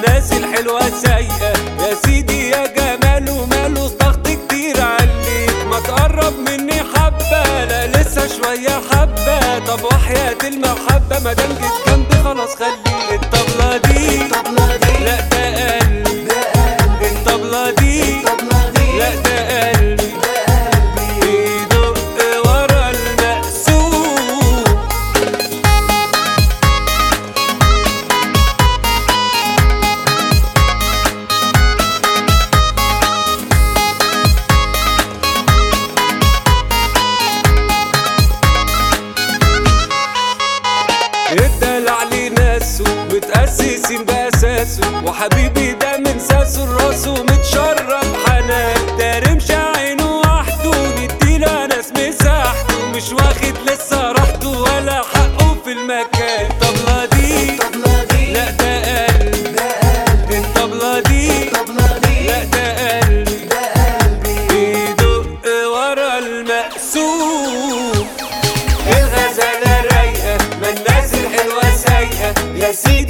الناس الحلوة سايقة يا سيدي يا جمال وماله ضغط كتير عليك ما تقرب مني حبة لا لسه شوية حبة طب وحياة المحبة ما دام جيت جنبي خلاص خلي الطبلة دي الطبلة دي لا ده قلبي ده قلبي الطبلة دي الطبلة دي لا ده قلبي ده قلبي بيدق ورا المقسوم الدلع ليه ناسه متأسسين بأساسه وحبيبي ده من ساسه لراسه متشرب حنان ده رمش عينه وحده نديله ناس مساحته مش واخد لسه راحته ولا حقه في المكان الطبلة دي الطبلة دي لا ده قلبي ده قلبي الطبلة دي الطبلة دي لا ده قلبي ده قلبي بيدق ورا المقسوم الغزالة رايقة ما الناس الحلوة سايقة يا سيدي